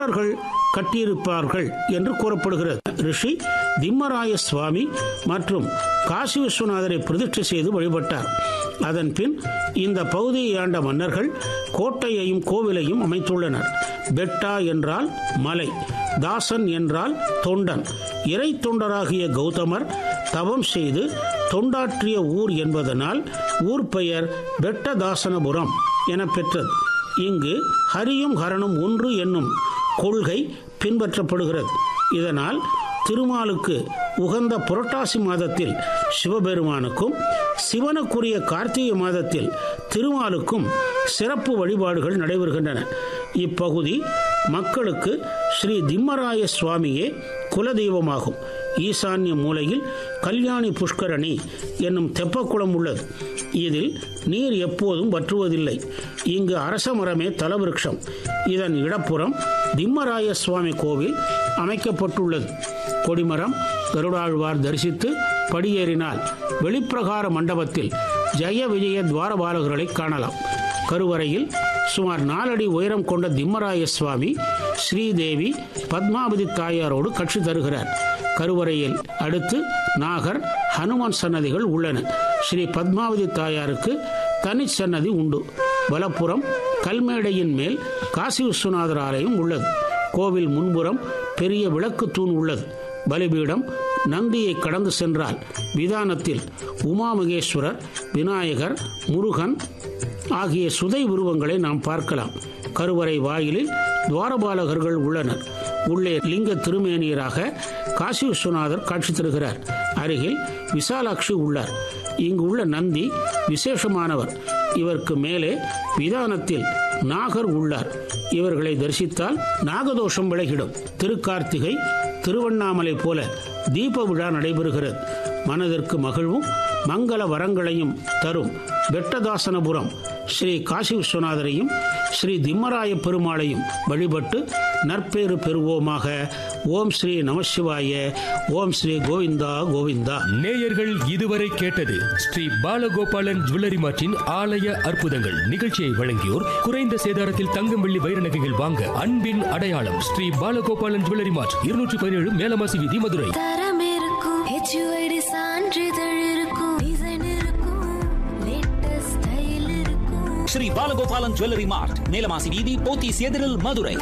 அவர்கள் கட்டியிருப்பார்கள் என்று கூறப்படுகிறது ரிஷி திம்மராய சுவாமி மற்றும் காசி விஸ்வநாதரை பிரதிஷ்டை செய்து வழிபட்டார் அதன் பின் இந்த பகுதியை ஆண்ட மன்னர்கள் கோட்டையையும் கோவிலையும் அமைத்துள்ளனர் பெட்டா என்றால் மலை தாசன் என்றால் தொண்டன் இறை தொண்டராகிய கௌதமர் தவம் செய்து தொண்டாற்றிய ஊர் என்பதனால் ஊர் பெயர் பெட்டதாசனபுரம் என பெற்றது இங்கு ஹரியும் ஹரனும் ஒன்று என்னும் கொள்கை பின்பற்றப்படுகிறது இதனால் திருமாலுக்கு உகந்த புரட்டாசி மாதத்தில் சிவபெருமானுக்கும் சிவனுக்குரிய கார்த்திகை மாதத்தில் திருமாலுக்கும் சிறப்பு வழிபாடுகள் நடைபெறுகின்றன இப்பகுதி மக்களுக்கு ஸ்ரீ திம்மராய சுவாமியே குலதெய்வமாகும் ஈசான்ய மூலையில் கல்யாணி புஷ்கரணி என்னும் தெப்பக்குளம் உள்ளது இதில் நீர் எப்போதும் வற்றுவதில்லை இங்கு அரச மரமே தலவிருட்சம் இதன் இடப்புறம் திம்மராய சுவாமி கோவில் அமைக்கப்பட்டுள்ளது கொடிமரம் கருடாழ்வார் தரிசித்து படியேறினால் வெளிப்பிரகார மண்டபத்தில் ஜெய விஜய துவாரபாலகர்களை காணலாம் கருவறையில் சுமார் நாலடி உயரம் கொண்ட திம்மராய சுவாமி ஸ்ரீதேவி பத்மாவதி தாயாரோடு கட்சி தருகிறார் கருவறையில் அடுத்து நாகர் ஹனுமான் சன்னதிகள் உள்ளன ஸ்ரீ பத்மாவதி தாயாருக்கு தனி சன்னதி உண்டு வலப்புறம் கல்மேடையின் மேல் காசி விஸ்வநாதர் ஆலயம் உள்ளது கோவில் முன்புறம் பெரிய விளக்கு தூண் உள்ளது பலிபீடம் நந்தியை கடந்து சென்றால் விதானத்தில் உமாமகேஸ்வரர் விநாயகர் முருகன் ஆகிய சுதை உருவங்களை நாம் பார்க்கலாம் கருவறை வாயிலில் துவாரபாலகர்கள் உள்ளனர் உள்ளே லிங்க திருமேனியராக காசி விஸ்வநாதர் காட்சி தருகிறார் அருகில் விசாலாட்சி உள்ளார் இங்கு உள்ள நந்தி விசேஷமானவர் இவருக்கு மேலே விதானத்தில் நாகர் உள்ளார் இவர்களை தரிசித்தால் நாகதோஷம் விலகிடும் திருக்கார்த்திகை திருவண்ணாமலை போல தீப விழா நடைபெறுகிறது மனதிற்கு மகிழ்வும் மங்கள வரங்களையும் தரும் பெட்டதாசனபுரம் ஸ்ரீ காசி விஸ்வநாதரையும் ஸ்ரீ திம்மராய பெருமாளையும் வழிபட்டு நற்பேறு பெறுவோமாக ஓம் ஸ்ரீ நமசிவாய ஓம் ஸ்ரீ கோவிந்தா கோவிந்தா நேயர்கள் இதுவரை கேட்டது ஸ்ரீ பாலகோபாலன் ஜுவல்லரி மார்ட்டின் ஆலய அற்புதங்கள் நிகழ்ச்சியை வழங்கியோர் குறைந்த சேதாரத்தில் தங்கம் வெள்ளி வைர நகைகள் வாங்க அன்பின் அடையாளம் ஸ்ரீ பாலகோபாலன் ஜுவல்லரி மார்ட் இருநூற்றி பதினேழு மேலமாசி வீதி மதுரை தரம் இருக்கும் ஹெச்யூஐடி சான்றிதழ் இருக்கும் டிசைன் இருக்கும் லேட்டஸ்ட் ஸ்டைல் இருக்கும் ஸ்ரீ பாலகோபாலன் ஜுவல்லரி மார்ட் நீலமாசி வீதி போத்தீஸ் எதிரில் மதுரை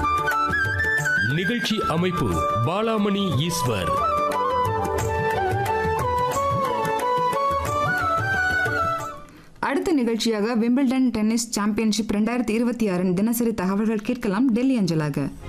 நிகழ்ச்சி அமைப்பு பாலாமணி ஈஸ்வர் அடுத்த நிகழ்ச்சியாக விம்பிள்டன் டென்னிஸ் சாம்பியன்ஷிப் ரெண்டாயிரத்தி இருபத்தி ஆறின் தினசரி தகவல்கள் கேட்கலாம் டெல்லி அஞ்சலாக